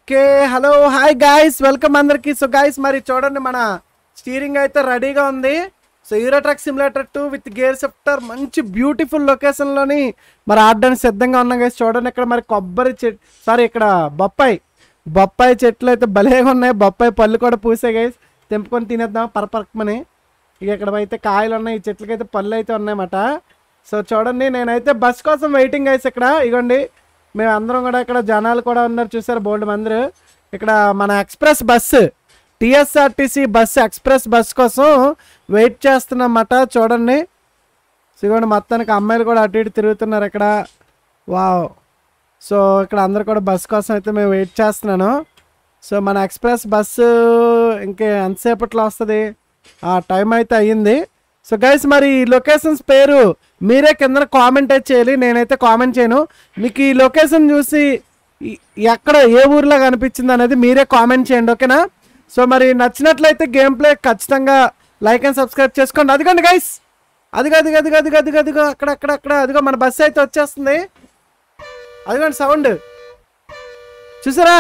Okay hello hi guys welcome అందరికి so guys మరి చూడండి మన స్టీరింగ్ అయితే రెడీగా ఉంది so Hero truck simulator two with gear shifter మంచి బ్యూటిఫుల్ లొకేషన్లోని మరి ఆడడానికి సిద్ధంగా ఉన్నాం గైస్ చూడండి ఇక్కడ మరి కొబ్బరి చెట్టు సారీ ఇక్కడ బొప్పాయి బొప్పాయి చెట్లు అయితే భలేగా ఉన్నాయి బొప్పాయి పళ్ళు కూడా పూసాయి గైస్ తెంపుకొని తినేద్దాం పరపరకమని ఇక ఇక్కడ అయితే కాయలు ఉన్నాయి ఈ చెట్లకైతే పళ్ళు అయితే ఉన్నాయన్నమాట సో చూడండి నేనైతే బస్ కోసం వెయిటింగ్ గైస్ ఇక్కడ ఇగోండి మేము అందరం కూడా ఇక్కడ జనాలు కూడా ఉన్నారు చూసారు బోల్డ్ మంది ఇక్కడ మన express bus TSRTC bus express bus కోసం వెయిట్ చేస్తున్నమాట చూడండి ఇదిగోండి మొత్తానికి అమ్మాయిలు కూడా అటు ఇటు తిరుగుతున్నారు ఇక్కడ వావ్ సో ఇక్కడ అందరు కూడా బస్ కోసం అయితే మేము వెయిట్ చేస్తున్నాను సో మన ఎక్స్ప్రెస్ బస్సు ఇంకే ఎంతసేపట్లో వస్తుంది ఆ టైం అయితే అయ్యింది సో గైస్ మరి ఈ లొకేషన్స్ పేరు మీరే కింద కామెంట్ అయితే చేయాలి నేనైతే కామెంట్ చేయను మీకు ఈ లొకేషన్ చూసి ఈ- ఎక్కడ ఏ ఊర్లో కనిపించింది అనేది మీరే కామెంట్ చేయండి ఓకేనా సో మరి నచ్చినట్లయితే గేమ్ ప్లే ఖచ్చితంగా లైక్ అండ్ సబ్స్క్రైబ్ చేసుకోండి అదిగోండి గైస్ అదిగో అదిగో అదిగో అదిగో అదిగో అదిగో అక్కడ అక్కడ అక్కడ అదిగో మన బస్సు అయితే వచ్చేస్తుంది అదిగోండి సౌండ్ చూసారా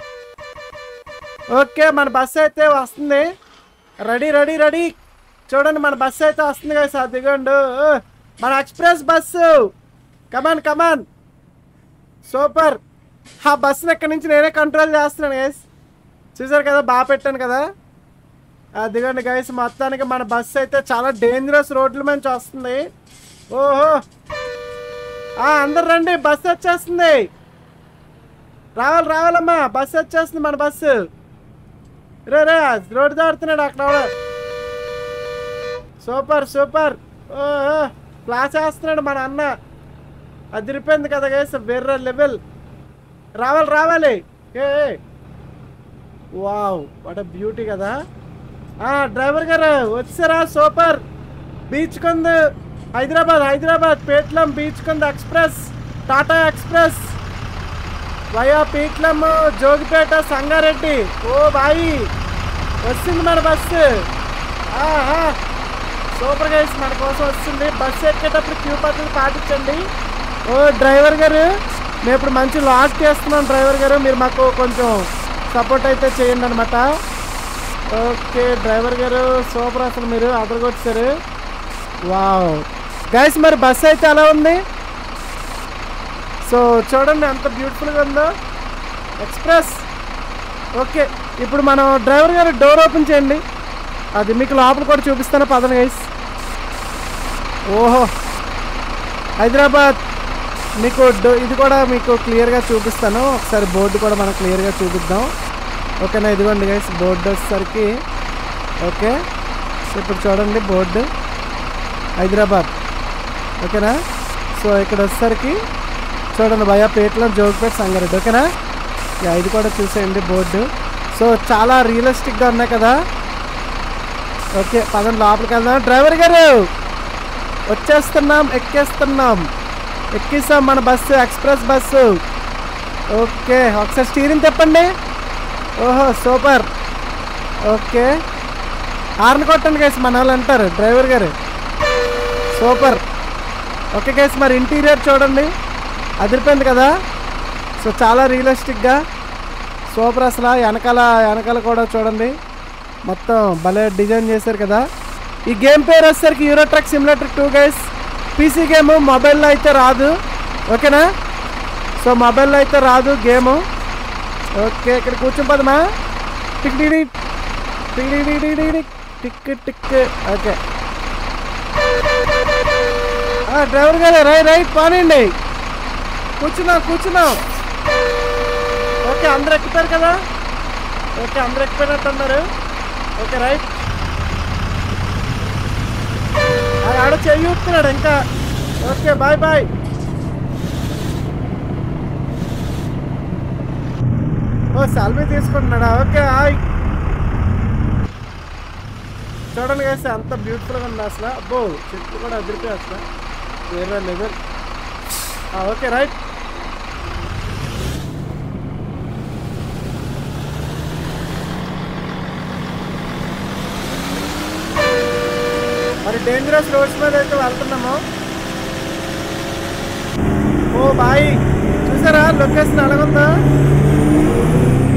ఓకే మన బస్సు అయితే వస్తుంది రెడీ రెడీ రెడీ చూడండి మన బస్సు అయితే వస్తుంది కదా సార్ దిగండు మన express bus come on come on super ఆ బస్సుని ఎక్కడి నుంచి నేనే కంట్రోల్ చేస్తున్నాను గైస్ చూసారు కదా బాగా పెట్టాను కదా అదిగోండి గైస్ మొత్తానికి మన బస్సు అయితే చాలా డేంజరస్ రోడ్ల నుంచి వస్తుంది ఓహో ఆ, అందరు రండి బస్సు వచ్చేస్తుంది రావాలి రావాలమ్మా బస్సు వచ్చేస్తుంది మన బస్సు రే రే రోడ్డు దాడుతున్నాడు అక్కడ ఎవడో. సూపర్ సూపర్ ఓహో క్లాస్ వేస్తున్నాడు మన అన్న అదిరిపోయింది కదా గైస్ వేరే లెవెల్ రావాలి రావాలి ఏ ఏ. వావ్ వాట్ బ్యూటీ కదా ఆ డ్రైవర్ గారు వచ్చారా సూపర్ బీచ్ కొంది హైదరాబాద్ హైదరాబాద్ పేట్లం బీచ్ కొంది express Tata express via Pitlam Jogipet Sangareddy ఓ బాయి వచ్చింది మన బస్సు ఆహా సూపర్ గైస్ మన కోసం వస్తుంది బస్సు ఎక్కేటప్పుడు క్యూ పద్ధతి పాటించండి ఓ డ్రైవర్ గారు మేము ఇప్పుడు మంచి లాస్ చేస్తున్నాం డ్రైవర్ గారు మీరు మాకు కొంచెం సపోర్ట్ అయితే చేయండి అనమాట ఓకే డ్రైవర్ గారు సూపర్ అసలు మీరు అదరగొచ్చారు వావ్ గైస్ మరి బస్సు అయితే ఎలా ఉంది సో చూడండి ఎంత బ్యూటిఫుల్గా ఉందో ఎక్స్ప్రెస్ ఓకే ఇప్పుడు మనం డ్రైవర్ గారు డోర్ ఓపెన్ చేయండి అది మీకు లోపల కూడా చూపిస్తాను పదన గైస్ ఓహో హైదరాబాద్ మీకు డో- ఇది కూడా మీకు క్లియర్గా చూపిస్తాను ఒకసారి బోర్డు కూడా మనం క్లియర్గా చూపిద్దాం ఓకేనా ఇదిగోండి గైస్ బోర్డు వచ్చేసరికి ఓకే ఇప్పుడు చూడండి బోర్డు హైదరాబాద్ ఓకేనా సో ఇక్కడ వచ్చేసరికి చూడండి భయ పేటలో జోగిపేట సంగారెడ్డి ఓకేనా యా, ఇది కూడా చూసేయండి బోర్డు సో చాలా రియలిస్టిక్గా ఉన్నాయి కదా ఓకే పదండి లోపలికి వెళ్దాం డ్రైవర్ గారు వచ్చేస్తున్నాం ఎక్కేస్తున్నాం ఎక్కిస్తాం మన బస్సు ఎక్స్ప్రెస్ బస్సు ఓకే ఒకసారి స్టీరింగ్ చెప్పండి ఓహో సూపర్ ఓకే హార్న్ కొట్టండి గైస్ మన వాళ్ళు అంటారు డ్రైవర్ గారు సూపర్ ఓకే గైస్ మరి ఇంటీరియర్ చూడండి అదిరిపోయింది కదా సో చాలా రియలిస్టిక్గా సూపర్ అసలు వెనకాల వెనకాల కూడా చూడండి మొత్తం భలే డిజైన్ చేశారు కదా ఈ గేమ్ పేరు వచ్చేసరికి Euro Truck simulator two guys PC game మొబైల్లో అయితే రాదు ఓకేనా సో మొబైల్లో అయితే రాదు గేము ఓకే ఇక్కడ కూర్చోపదమా టిక్ డి టిక్ డి డి టిక్ టిక్ ఓకే ఆ, డ్రైవర్ గారు రై రైట్ పానండి కూర్చున్నాం కూర్చున్నాం ఓకే అందరు ఎక్కిపోయారు కదా ఓకే అందరు ఎక్కిపోయినట్టు ఉన్నారు ఓకే రైట్ ఆడ చెయ్యి ఊపుతున్నాడు ఇంకా ఓకే బాయ్ బాయ్ ఓ సెల్ఫీ తీసుకుంటున్నాడా ఓకే హాయ్ చూడండి కదా అంత బ్యూటిఫుల్గా ఉంది అసలు అబ్బో చెట్లు కూడా అదిరిపోయి అసలు వేరే లెవెల్ ఓకే రైట్ మరి డేంజరస్ రోడ్స్ మీద అయితే వెళ్తున్నాము ఓ బాయ్ చూసారా లొకేషన్ ఎలాగుందా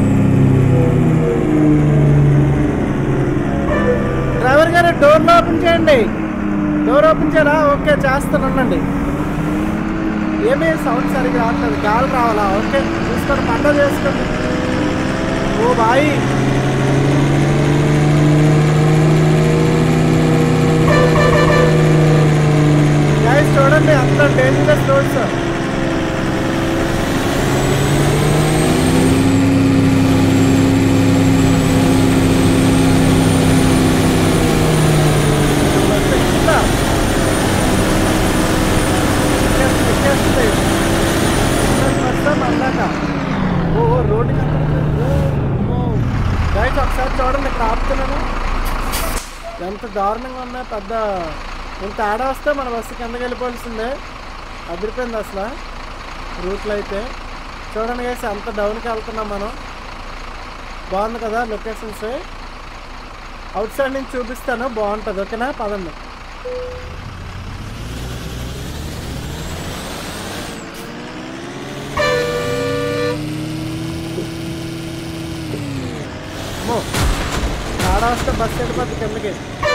డ్రైవర్ గారు డోర్లు ఓపెన్ చేయండి డోర్ ఓపెన్ చేయరా ఓకే చేస్తాను ఉండండి ఏమీ సౌండ్ సరిగ్గా రావట్లేదు గాలి రావాలా ఓకే చూసుకొని పంట చేసుకోండి ఓ బాయ్ గైస్ చూడండి అంత dangerous roads oh road guys ఒకసారి చూడండి ఇక్కడ ఆపుతున్నాను ఎంత దారుణంగా ఉన్నా పెద్ద ఇంత ఆడ వస్తే మన బస్సు కిందకి వెళ్ళిపోవాల్సిందే అదిరిపోయింది అసలు రూట్లో అయితే చూడండి గైస్ అంత డౌన్కి వెళ్తున్నాం మనం బాగుంది కదా లొకేషన్స్ అవుట్ సైడ్ నుంచి చూపిస్తాను బాగుంటుంది ఓకేనా పదండి అమ్మో ఆడ వస్తే బస్సు వెళ్ళిపోద్ది కిందకి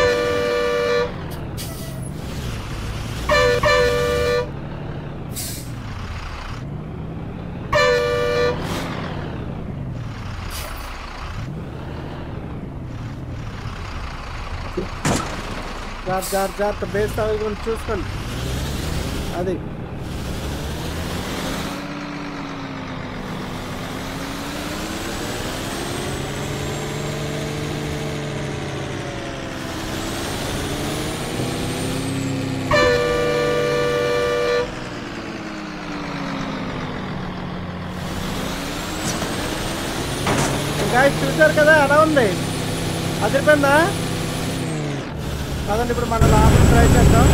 జాగ్రత్త జాగ్రత్త జాగ్రత్త బేస్ తగ్గకుండా చూసుకోండి అది ఇంకా చూసారు కదా ఎలా ఉంది అదిరిపోయిందా అదండి ఇప్పుడు మన లాభం ట్రై చేద్దాం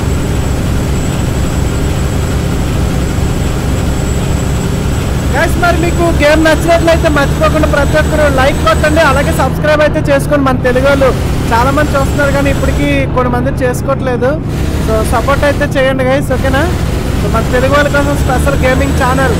గైస్ మరి మీకు గేమ్ నచ్చినట్లయితే మర్చిపోకుండా ప్రతి ఒక్కరు లైక్ కొట్టండి అలాగే సబ్స్క్రైబ్ అయితే చేసుకోండి మన తెలుగు వాళ్ళు చాలా మంది చూస్తున్నారు కానీ ఇప్పటికీ కొన్ని మంది చేసుకోవట్లేదు సో సపోర్ట్ అయితే చేయండి గైస్ ఓకేనా సో మన తెలుగు వాళ్ళ కోసం special gaming channel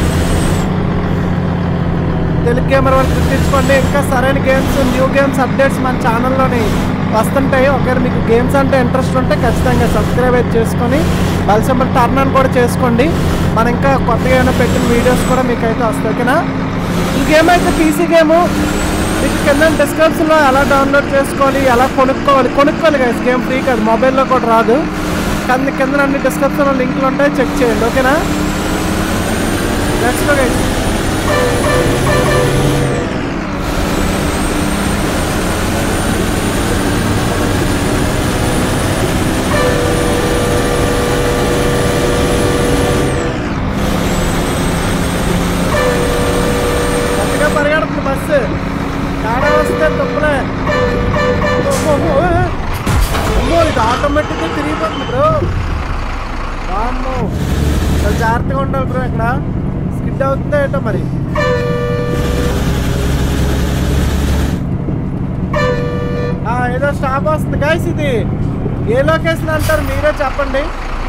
Telugu gamer వాళ్ళు గుర్తించుకోండి ఇంకా సరైన గేమ్స్ న్యూ గేమ్స్ అప్డేట్స్ మన ఛానల్లోని వస్తుంటాయి ఒకవేళ మీకు గేమ్స్ అంటే ఇంట్రెస్ట్ ఉంటే ఖచ్చితంగా సబ్స్క్రైబ్ అయితే చేసుకొని బల్సెంబర్ టర్న్ అని కూడా చేసుకోండి మనం ఇంకా కొత్తగా ఏమైనా పెట్టిన వీడియోస్ కూడా మీకు అయితే వస్తాయి ఓకేనా ఈ గేమ్ అయితే పీసీ గేము మీకు కింద డిస్క్రిప్షన్లో ఎలా డౌన్లోడ్ చేసుకోవాలి ఎలా కొనుక్కోవాలి కొనుక్కోవాలి గైస్ గేమ్ ఫ్రీ కాదు మొబైల్లో కూడా రాదు కింద కింద అన్ని డిస్క్రిప్షన్లో లింక్లు ఉంటాయి చెక్ చేయండి ఓకేనా నెక్స్ట్ గైస్ గట్టిగా పరిగెడుతుంది బస్సు తేడా వస్తే తప్పులే అమ్మో, ఏ, అమ్మో ఇది ఆటోమేటిక్గా తిరిగిపోతుంది బ్రో వామ్మో చాలా జాగ్రత్తగా ఉండాలి బ్రో ఇక్కడ స్కిడ్ అవుతుందో ఏటో మరి ఆ, ఏదో స్టాప్ వస్తుంది గైస్ ఇది ఏ లొకేషన్ అంటారు మీరే చెప్పండి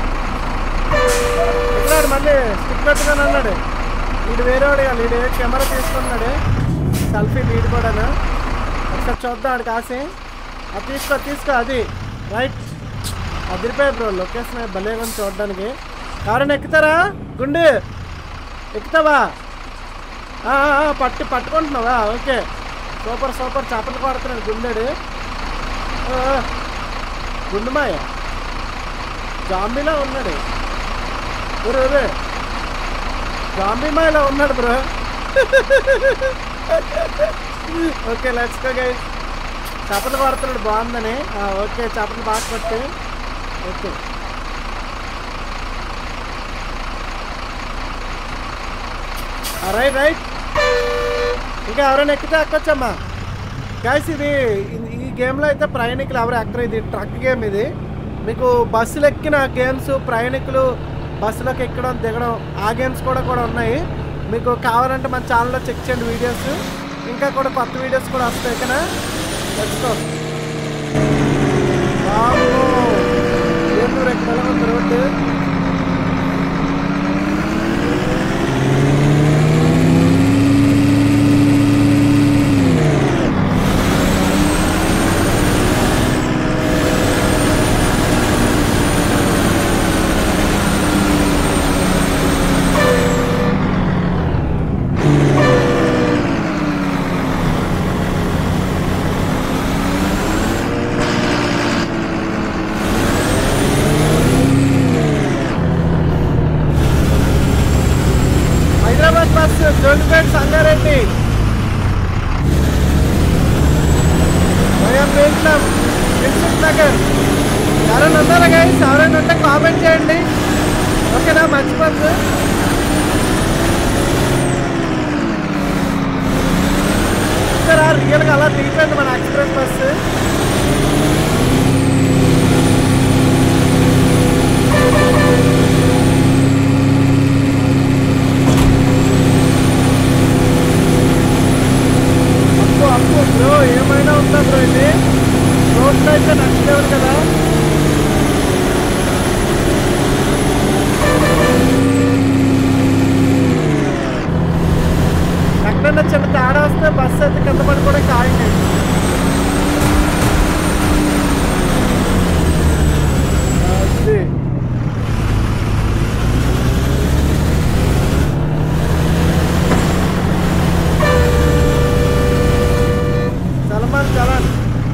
ఇక్కడ మళ్ళీ స్టిక్ పెట్టుకొని అన్నాడు వీడు వేరే వాడు కాదు వీడు కెమెరా తీసుకున్నాడు సెల్ఫీ వీడు కూడాను ఒకసారి చూద్దాం ఆడికి ఆశ అది తీసుకో తీసుకో అది రైట్ అదిరిపోయి బ్రో లొకేషన్ భలే ఉంది చూడడానికి ఎవరైనా ఎక్కుతారా గుండు ఎక్కుతావా ఆ, ఆ, ఆ, పట్టి పట్టుకుంటున్నావా ఓకే సూపర్ సూపర్ చేపలు కొడుతున్నాడు గుండెడు ఆ, ఆ. గుండుమాయ జాంబీలా ఉన్నాడు ఒరే ఒరే జాంబీ మాయలా ఉన్నాడు bro okay let's go guys చేపలు కొడుతున్నాడు బాగుందని ఆ, ఓకే చేపలు బాగా కొట్టి ఓకే రైట్ రైట్ ఇంకా ఎవరైనా ఎక్కితే ఎక్కొచ్చమ్మా గాయస్ ఇది ఇది- ఈ గేమ్లో అయితే ప్రయాణికులు ఎవరు ఎక్కరు ఇది ట్రక్ గేమ్ ఇది మీకు బస్సులు ఎక్కిన గేమ్స్ ప్రయాణికులు బస్సులోకి ఎక్కడం దిగడం ఆ గేమ్స్ కూడా కూడా ఉన్నాయి మీకు కావాలంటే మన ఛానల్లో చెక్ చేయండి వీడియోస్ ఇంకా కూడా కొత్త వీడియోస్ కూడా వస్తాయి కదా తెచ్చుకో ఏం దూరం ఎక్కడ ఎలా ఉంది road Hyderabad bus Jogipet Sangareddy via Petlam Dilsukh Nagar ఎవరైనా ఉన్నారా గైస్ ఎవరైనా ఉంటే కామెంట్ చేయండి ఓకేనా మర్చిపోద్దు చూసారా రియల్గా అలా దిగిపోయింది మన ఎక్స్ప్రెస్ బస్సు అప్పు అప్పు బ్రో ఏమైనా ఉందా బ్రో ఇది రోడ్లో అయితే నచ్చలేవు కదా ఎక్కడైనా చిన్న తేడా వస్తే బస్సు అయితే కింద పడి కూడా ఖాయండి అది సల్మాన్ చలాన్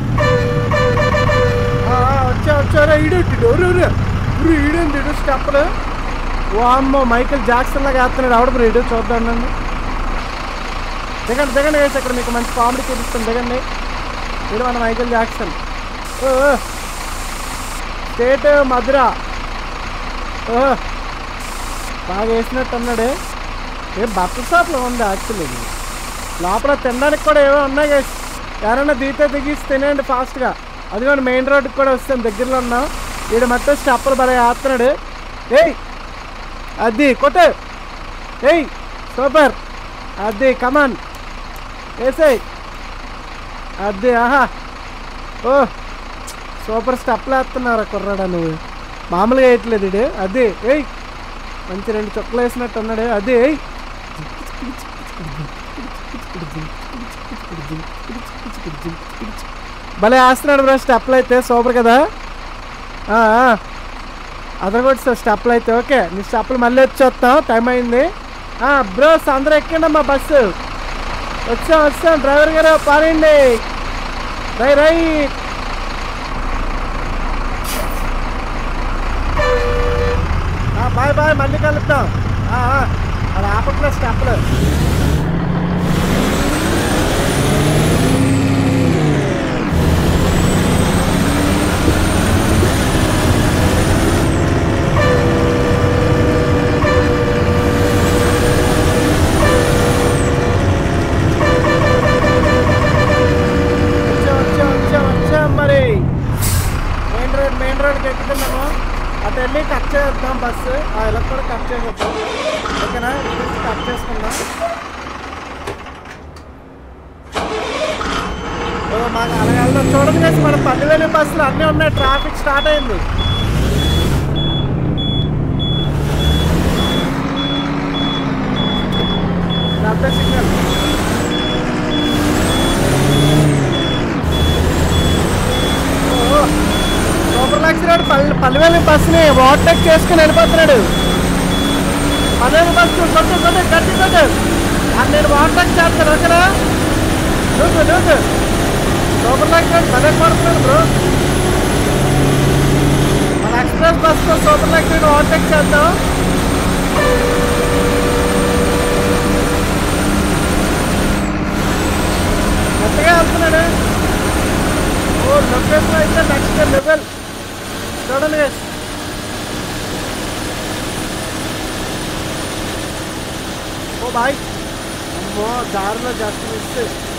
ఆ, ఆ, వచ్చా వచ్చారా ఈడేంటి డోరు ఇప్పుడు ఈడేంటి ఇడు స్టెప్లు ఓ అమ్మో మైకిల్ జాక్సన్ లాగా వేస్తున్నాడు ఆవిడ బ్రో ఇడు చూద్దాం నన్ను దిగండి దిగండి వేసి ఇక్కడ మీకు మంచి కామెడీ చూపిస్తాను దిగండి ఇది మన మైకిల్ జాక్సన్ ఓ ఓ. స్టేట్ మధుర ఓ బాగా వేసినట్టు అన్నాడు ఏ బట్టల షాప్లో ఉంది యాక్చువల్లీ ఇది. లోపల తినడానికి కూడా ఏవో ఉన్నాయి గైస్ ఎవరైనా దిగితే దిగిసి తినేయండి ఫాస్ట్గా అదిగోండి మెయిన్ రోడ్కి కూడా వస్తాం దగ్గరలో ఉన్నాం వీడు మొత్తం స్టెప్పులు బాగా ఆస్తున్నాడు ఏయ్ అది కొట్టు ఏయ్ సూపర్ అది కమాన్ వేసేయ్ అది ఆహా ఓ సూపర్ స్టెప్లు వేస్తున్నారు కుర్రాడా నువ్వు మామూలుగా వేయట్లేదు ఇడు అది ఏయ్ మంచి రెండు చుక్కలు వేసినట్టు ఉన్నాడు అది ఏయ్ భలే వేస్తున్నాడు బ్రో స్టెప్లు అయితే సూపర్ కదా ఆ, ఆ. అదర్ కూడా సార్ స్టెప్లు అయితే ఓకే నీ స్టెప్లు మళ్ళీ వచ్చేస్తాం టైం అయింది బ్రోస్ అందరూ ఎక్కండి మా బస్సు వచ్చాం వచ్చాం డ్రైవర్ గారు పారండి రై రైట్ బాయ్ బాయ్ మళ్ళీ కలుపుతాం ఆ, ఆ. అది ఆపట్లేదు స్టెప్లు వచ్చాం వచ్చాం వచ్చాం వచ్చాం మరి మెయిన్ రోడ్ మెయిన్ రోడ్కి ఎక్కుతున్నాము అటు వెళ్ళి కట్ చేద్దాం బస్సు ఆ ఇలా కూడా కట్ చేసేద్దాం ఓకేనా ఇది కట్ చేసుకుందాం ఓ, మాకు అలాగే వెళ్దాం చూడండి చేసి మన పల్లెవేలి బస్సులు అన్నీ ఉన్నాయి ట్రాఫిక్ స్టార్ట్ అయింది పెద్ద సిగ్నల్ సూపర్ లక్సరీ పల్లె పల్లెవేలి బస్సుని ఓవర్టేక్ చేసుకుని వెళ్ళిపోతున్నాడు పల్లెవేలి బస్సు కొట్టు కొట్టు గట్టి కొట్టు అది నేను ఓవర్టేక్ చేస్తాను ఓకేనా దూకు దూకు సూపర్ లక్సరీ పల్లె పడుతున్నాడు బ్రో మన ఎక్స్ప్రెస్ బస్సులో సూపర్ లక్సరీ ఓవర్టేక్ చేద్దాం కొత్తగా వెళ్తున్నాడు ఓ లొకేషన్ అయితే నెక్స్ట్ లెవెల్ చూడండి guys. ఓ బాయ్ అమ్మో దారిలో జస్ట్ మిస్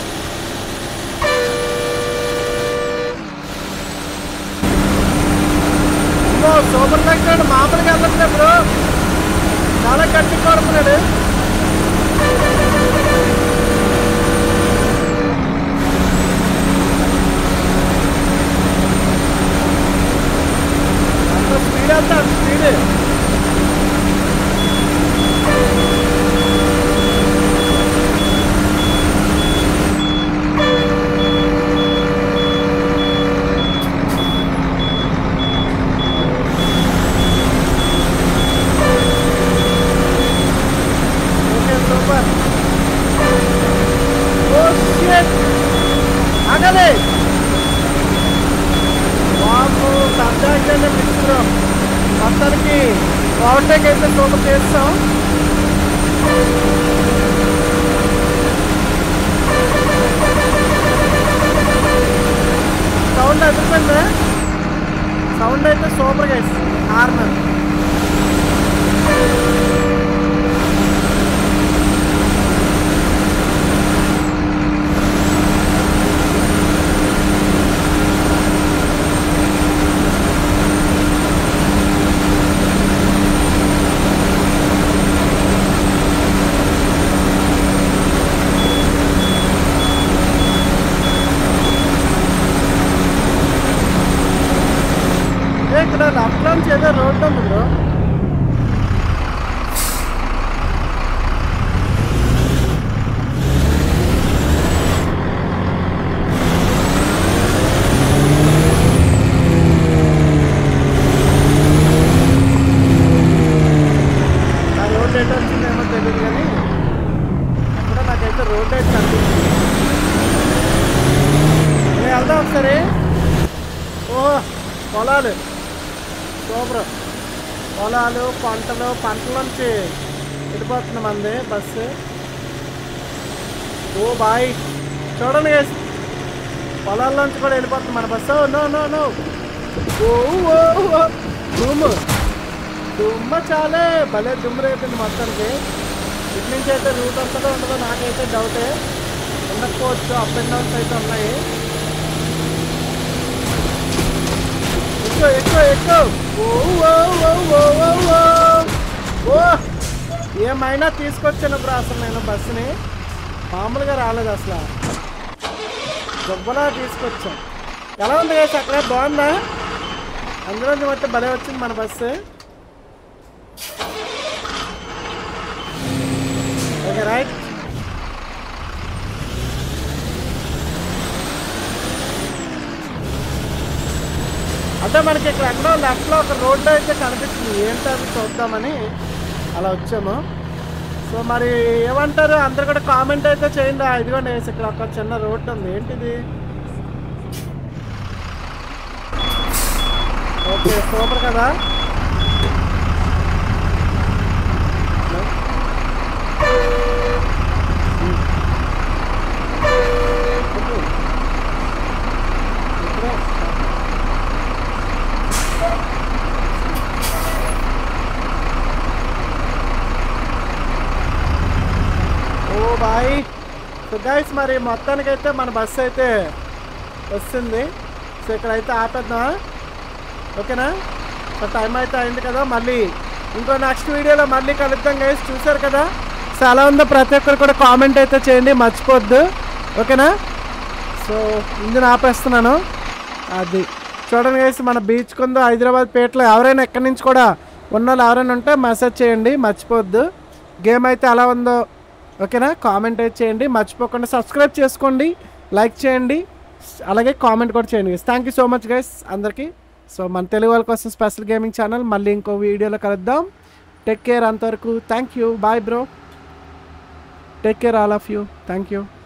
అమ్మో సూపర్ లెక్చాడు మామూలుగా వెళ్ళట్లేదు బ్రో చాలా గట్టి కొడుతున్నాడు అంత స్పీడ్ అంతా speed okay super oh shit ఆగలే బాబు సబ్జెక్ట్ మిశ్రం మొత్తానికి ఓవర్టేక్ అయితే సూపర్ చేస్తాం అయితే రోడ్ అయితే కనిపిస్తుంది ఏ, వెళ్దాం ఒకసారి ఓ పొలాలు సూపర్ పొలాలు పంటలు పంటల నుంచి వెళ్ళిపోతుంది మంది బస్సు ఓ బాయ్ చూడండి guys. పొలాల్లోంచి కూడా వెళ్ళిపోతుంది మన bus no no no oh oh oh దుమ్ము దుమ్మ చాలే భలే దుమ్ము రేపింది మొత్తానికి ఇటు నుంచి అయితే రూట్ వస్తుందో ఉండదో నాకైతే డౌటే ఉండకపోవచ్చు అప్ అండ్ డౌన్స్ అయితే ఉన్నాయి ఎక్కువ ఎక్కువ ఎక్కువ ఓ oh oh oh oh oh ఓ ఏమైనా తీసుకొచ్చాను బ్రో అసలు నేను బస్సుని మామూలుగా రాలేదు అసలు గొప్పలా తీసుకొచ్చాం ఎలా ఉంది కదా అక్కడ బాగుందా అందులో మొత్తం భలే వచ్చింది మన బస్సు ఓకే రైట్ అంటే మనకి ఇక్కడ ఎక్కడో లెఫ్ట్లో ఒక రోడ్డు అయితే కనిపిస్తుంది ఏంటది చూద్దామని అలా వచ్చాము సో మరి ఏమంటారు అందరు కూడా కామెంట్ అయితే చేయండి ఆ, ఇదిగోండి వేసి ఇక్కడ ఒక చిన్న రోడ్డు ఉంది ఏంటిది ఓకే సూపర్ కదా ఓ బాయ్ సో గైస్ మరి మొత్తానికైతే మన బస్సు అయితే వస్తుంది సో ఇక్కడైతే ఆపేద్దాం ఓకేనా సో టైం అయితే అయింది కదా మళ్ళీ ఇంకో నెక్స్ట్ వీడియోలో మళ్ళీ కలుద్దాం గైస్ చూసారు కదా సో అలా ఉందో ప్రతి ఒక్కరు కూడా కామెంట్ అయితే చేయండి మర్చిపోద్దు ఓకేనా సో ఇంజిన్ ఆపేస్తున్నాను అది చూడండి గైస్ మన బీచ్ కొందో హైదరాబాద్ పేటలో ఎవరైనా ఎక్కడి నుంచి కూడా ఉన్న వాళ్ళు ఎవరైనా ఉంటే మెసేజ్ చేయండి మర్చిపోద్దు గేమ్ అయితే ఎలా ఉందో ఓకేనా కామెంట్ అయితే చేయండి మర్చిపోకుండా సబ్స్క్రైబ్ చేసుకోండి లైక్ చేయండి అలాగే కామెంట్ కూడా చేయండి thank you so much guys అందరికీ సో మన తెలుగు వాళ్ళ కోసం స్పెషల్ గేమింగ్ ఛానల్ మళ్ళీ ఇంకో వీడియోలో కలుద్దాం టేక్ కేర్ అంతవరకు thank you bye bro take care all of you thank you